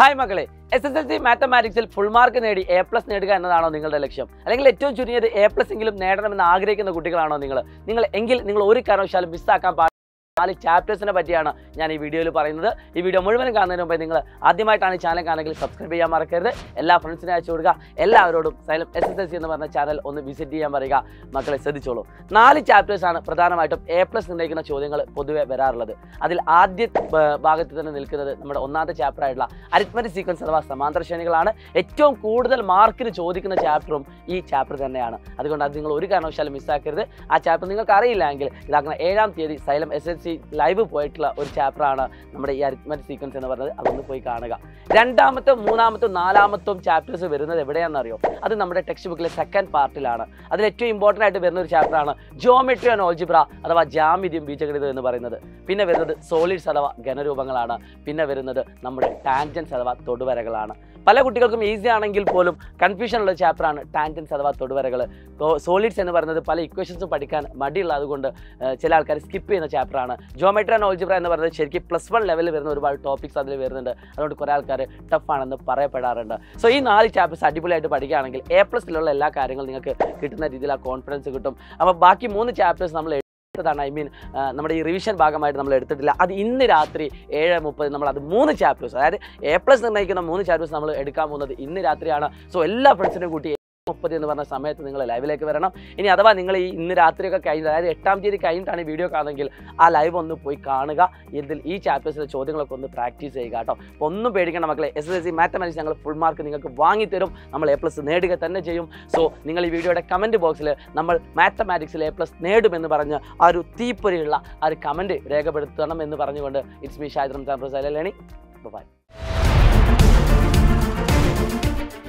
hi മക്കളെ S S L C മാത്തമാറ്റിക്സിൽ full mark നേടി എ പ്ലസ് നേടുക എന്നതാണോ നിങ്ങളുടെ ലക്ഷ്യം അല്ലെങ്കിൽ ഏറ്റവും ചുരുങ്ങിയത് എ പ്ലസ് എങ്കിലും നേടണമെന്ന് ആഗ്രഹിക്കുന്ന കുട്ടികളാണോ നിങ്ങൾ നിങ്ങൾ എങ്കിൽ നിങ്ങൾ ഒരു കാരണവശാലും മിസ്സാക്കാൻ പാടില്ല നാല് ചാപ്റ്റേഴ്സിനെ പറ്റിയാണ് ഞാൻ ഈ വീഡിയോയിൽ പറയുന്നത് ഈ വീഡിയോ മുഴുവനും കാണുന്നതിന് മുമ്പ് നിങ്ങൾ ആദ്യമായിട്ടാണ് ഈ ചാനൽ കാണുമെങ്കിൽ സബ്സ്ക്രൈബ് ചെയ്യാൻ മറക്കരുത് എല്ലാ ഫ്രണ്ട്സിനെ അയച്ചു കൊടുക്കുക എല്ലാവരോടും Xylem S S L C എന്ന് പറഞ്ഞ ചാനൽ ഒന്ന് വിസിറ്റ് ചെയ്യാൻ പറയുക മക്കളെ ശ്രദ്ധിച്ചോളൂ നാല് ചാപ്റ്റേഴ്സ് ആണ് പ്രധാനമായിട്ടും എ പ്ലസ് നിർണ്ണയിക്കുന്ന ചോദ്യങ്ങൾ പൊതുവെ വരാറുള്ളത് അതിൽ ആദ്യ ബ- ഭാഗത്ത് തന്നെ നിൽക്കുന്നത് നമ്മുടെ ഒന്നാമത്തെ ചാപ്റ്റർ ആയിട്ടുള്ള അരിത്മറ്റിക് സീക്വൻസ് അഥവാ സമാന്തര ശ്രേണികളാണ് ഏറ്റവും കൂടുതൽ മാർക്കിന് ചോദിക്കുന്ന ചാപ്റ്ററും ഈ ചാപ്റ്റർ തന്നെയാണ് അതുകൊണ്ട് അത് നിങ്ങൾ ഒരു കാരണവശാലും മിസ്സാക്കരുത് ആ ചാപ്റ്റർ നിങ്ങൾക്ക് അറിയില്ല എങ്കിൽ ഇതാക്കുന്ന ഏഴാം തീയതി Xylem S L C live പോയിട്ടുള്ള ഒരു ചാപ്റ്ററാണ് നമ്മുടെ ഈ അരിത്മറ്റിക് സീക്വൻസ് എന്ന് പറയുന്നത് അതൊന്ന് പോയി കാണുക രണ്ടാമത്തെ മൂന്നാമത്തെ നാലാമത്തും ചാപ്റ്റേഴ്സ് വരുന്നത് എവിടെയാണെന്നറിയോ അത് നമ്മുടെ ടെക്സ്റ്റ് ബുക്കിലെ സെക്കൻഡ് പാർട്ടിലാണ് അതിൽ ഏറ്റവും ഇമ്പോർട്ടൻ്റ് ആയിട്ട് വരുന്ന ഒരു ചാപ്റ്ററാണ് ജോമെട്രി ആൻഡ് ഓൾജിബ്ര അഥവാ ജാമിതിയും ബീജഗണിതം എന്ന് പറയുന്നത് പിന്നെ വരുന്നത് സോളിഡ്സ് അഥവാ ഘനരൂപങ്ങളാണ് പിന്നെ വരുന്നത് നമ്മുടെ ടാൻജൻസ് അഥവാ തൊടുവരകളാണ് പല കുട്ടികൾക്കും ഈസി ആണെങ്കിൽ പോലും കൺഫ്യൂഷൻ ഉള്ള ചാപ്റ്ററാണ് ടാൻജൻസ് അഥവാ തൊടുവരകൾ സോളിഡ്സ് എന്ന് പറയുന്നത് പല ഇക്വേഷൻസും പഠിക്കാൻ മടിയുള്ള അതുകൊണ്ട് ഏഹ്, ചില ആൾക്കാർ സ്കിപ്പ് ചെയ്യുന്ന ചാപ്റ്ററാണ് ജോമെട്രി ആൻഡ് ഓൾജിബ്ര എന്ന് പറയുന്നത് ശരിക്കും പ്ലസ് വൺ ലെവലിൽ വരുന്ന ഒരുപാട് ടോപ്പിക്സ് അതിൽ വരുന്നുണ്ട് അതുകൊണ്ട് കുറേ ആൾക്കാർ ടഫാണെന്ന് പറയപ്പെടാറുണ്ട് സോ ഈ നാല് ചാപ്റ്റേഴ്സ് അടിപൊളിയായിട്ട് പഠിക്കുകയാണെങ്കിൽ എ പ്ലസിലുള്ള എല്ലാ കാര്യങ്ങളും നിങ്ങൾക്ക് കിട്ടുന്ന രീതിയിൽ ആ കോൺഫിഡൻസ് കിട്ടും അപ്പോൾ ബാക്കി മൂന്ന് ചാപ്റ്റേഴ്സ് നമ്മൾ എടുത്തതാണ് ഐ മീൻ നമ്മുടെ ഈ റിവിഷൻ ഭാഗമായിട്ട് നമ്മൾ എടുത്തിട്ടില്ല അത് ഇന്ന് രാത്രി ഏഴ് മുപ്പത് നമ്മൾ അത് മൂന്ന് ചാപ്റ്റേഴ്സ് അതായത് എ പ്ലസ് നിർണ്ണയിക്കുന്ന മൂന്ന് ചാപ്റ്റേഴ്സ് നമ്മൾ എടുക്കാൻ പോകുന്നത് ഇന്ന് രാത്രിയാണ് സോ എല്ലാ ഫ്രണ്ട്സിനും കൂട്ടി മുപ്പത് എന്ന് പറഞ്ഞ സമയത്ത് നിങ്ങൾ ലൈവിലേക്ക് വരണം ഇനി അഥവാ നിങ്ങൾ ഈ ഇന്ന് രാത്രിയൊക്കെ കഴിഞ്ഞ് അതായത് എട്ടാം തീയതി കഴിഞ്ഞിട്ടാണ് ഈ വീഡിയോ കാണുമെങ്കിൽ ആ ലൈവ് ഒന്ന് പോയി കാണുക ഇതിൽ ഈ ചാപ്റ്റേഴ്സിലെ ചോദ്യങ്ങളൊക്കെ ഒന്ന് പ്രാക്ടീസ് ചെയ്യുക കേട്ടോ അപ്പോൾ ഒന്നും പേടിക്കേണ്ട മക്കളെ S S L C mathematics ഞങ്ങൾ ഫുൾ മാർക്ക് നിങ്ങൾക്ക് വാങ്ങിത്തരും നമ്മൾ എ പ്ലസ് നേടുക തന്നെ ചെയ്യും സോ നിങ്ങൾ ഈ വീഡിയോയുടെ കമൻറ്റ് ബോക്സിൽ നമ്മൾ മാത്തമാറ്റിക്സിൽ എ പ്ലസ് നേടുമെന്ന് പറഞ്ഞ് ആ ഒരു തീപ്പൊരിയുള്ള ആ ഒരു കമൻറ്റ് രേഖപ്പെടുത്തണം എന്ന് പറഞ്ഞുകൊണ്ട് ഇറ്റ്സ് മീ ഷാജ് റംസാൻ പ്രസാലേണി ബൈ